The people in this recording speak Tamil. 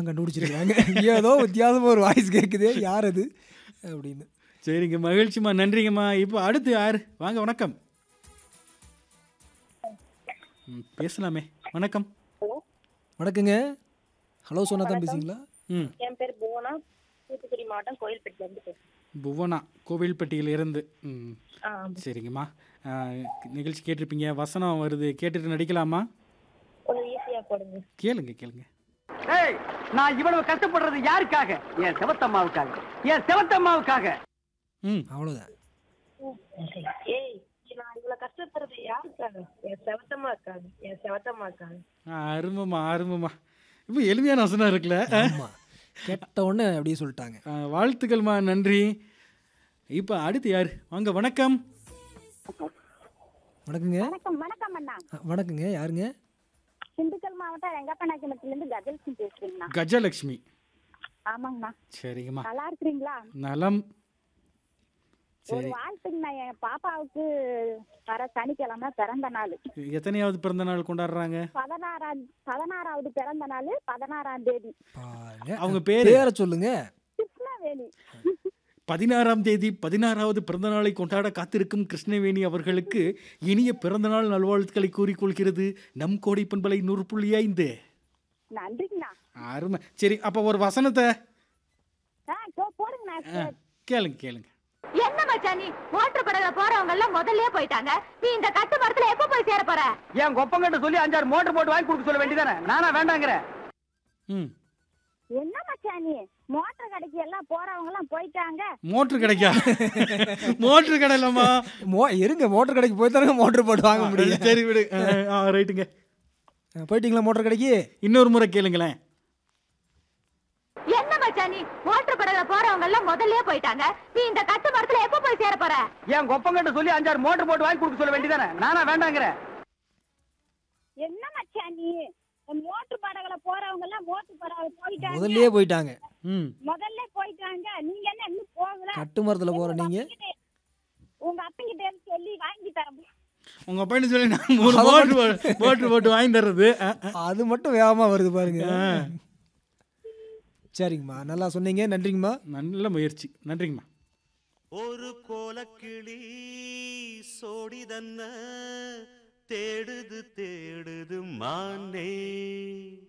கண்டுபிடிச்சிருக்காங்க ஏதோ வித்தியாசமாக ஒரு வாய்ஸ் கேட்குது யார் அது அப்படின்னு சரிங்க மகிழ்ச்சிம்மா நன்றிங்கம்மா இப்போ அடுத்து யார் வாங்க வணக்கம் ம், பேசலாமே வணக்கம் வணக்கங்க ஹலோ சொன்னா தான் பேசுங்களா ம் என் பேர் புவனா தூத்துக்குடி மாவட்டம் கோயில்பட்டில இருந்து பேசுறேன் புவனா கோவில்பட்டியிலிருந்து ம் ஆ, ஆமா. சரிங்கம்மா ஆ, நிகழ்ச்சி கேட்டிருப்பீங்க வசனம் வருது கேட்டுட்டு நடிக்கலாமா கொஞ்சம் ஈஸியா போடுங்க கேளுங்க கேளுங்க ஏய் நான் இவ்வளவு கஷ்டப்படுறது யாருக்காக என் செவத்தம்மாவுக்காக என் செவத்தம்மாவுக்காக ம் அவ்வளோதான் ஏய் நான் இவ்வளவு கஷ்டப்படுறது யாருக்காக என் செவத்தம்மா இருக்காங்க என் செவத்தம்மா இருக்காங்க ஆ, அருமைம்மா அருமைம்மா இப்போ எளிமையான வசனம் இருக்குல்ல ஆமாம் கேட்ட உடனே அப்படியே சொல்லிட்டாங்க ஆ, வாழ்த்துக்கள்மா நன்றி இப்போ அடுத்து யார் வாங்க வணக்கம் வணக்கங்க வணக்கம் வணக்கம் அண்ணா அ, வணக்கங்க யாருங்க திண்டுக்கல் மாவட்டம் வெங்கப்பநாயக்கமத்துல இருந்து கஜல்சி பேசுறீங்கண்ணா கஜலக்ஷ்மி ஆமாங்கண்ணா சரிங்கம்மா நல்லா இருக்கிறீங்களா நலம் ஒரு சரி வாழ்த்துங்கண்ணா என் பாப்பாவுக்கு வர சனிக்கிழமை பிறந்த நாள் எத்தனையாவது பிறந்த நாள் கொண்டாடுறாங்க பதினாறாம் பதினாறாவது பிறந்த நாள் பதினாறாம் தேதி பாருங்க அவங்க பேரு பேரை சொல்லுங்க கிருஷ்ணவேணி பதினாறாம் தேதி பதினாறாவது பிறந்த நாளை கொண்டாட காத்திருக்கும் கிருஷ்ணவேணி அவர்களுக்கு இனிய பிறந்தநாள் நல்வாழ்த்துக்களை கூறிக்கொள்கிறது நம் கோடை பண்பலை நூறு புள்ளி ஐந்து நன்றிங்கண்ணா அருமை சரி அப்போ ஒரு வசனத்தை ஆ போ- போடுங்கண்ணா ஆ, கேளுங்க கேளுங்க என்ன மச்சான் நீ மோட்டர் படகுல போறவங்க எல்லாம் முதல்லயே போயிட்டாங்க நீ இந்த கட்டு மரத்துல எப்ப போய் சேர போற என் கொப்பங்கிட்ட சொல்லி அஞ்சாறு மோட்டர் போட்டு வாங்கி கொடுக்க சொல்ல வேண்டியதானே நானா வேண்டாங்கிறேன் ம் என்ன மச்சானி மோட்டர் கடைக்கு எல்லாம் போறவங்க எல்லாம் போயிட்டாங்க மோட்ரு கிடைக்கா மோட்ரு கிடையிலம்மா மோ இருங்க மோட்டர் கடைக்கு போய் தானே மோட்டர் போட்டு வாங்க முடியும் சரி விடு ஆ, ஆ ரைட்டுங்க அ, போயிட்டீங்களா மோட்டர் கடைக்கு இன்னொரு முறை கேளுங்களேன் என்ன மச்சான் நீ மோட்டர் படகுல போறவங்க எல்லாம் முதல்லயே போயிட்டாங்க நீ இந்த கட்டு மரத்துல எப்ப போய் சேர போற என் கொப்பங்கிட்ட சொல்லி அஞ்சாறு மோட்டர் போட்டு வாங்கி கொடுக்க சொல்ல வேண்டியதானே நானா வேண்டாங்கிறேன் என்ன மச்சானி மோட்டர் படகுல போறவங்க எல்லாம் மோட்டர் படகுல போயிட்டாங்க முதல்லயே போயிட்டாங்க ம் முதல்ல போயிட்டாங்க நீங்க என்ன இன்னும் போகல கட்டு மரத்தில் போகிற நீங்கள் உங்க அப்பங்கிட்ட இருந்து சொல்லி வாங்கி தரேன் உங்க பையனு சொல்லி நான் மூணு மோட்ரு மோட்ரு போட்டு வாங்கி தர்றது ஆ, ஆ. அது மட்டும் வேகமாக வருது பாருங்க ஆ. சரிங்கம்மா நல்லா சொன்னீங்க நன்றிங்கம்மா நல்ல முயற்சி நன்றிங்கம்மா ஒரு கோலக்கிளி சோடிதன்ன தேடுது தேடுது மானே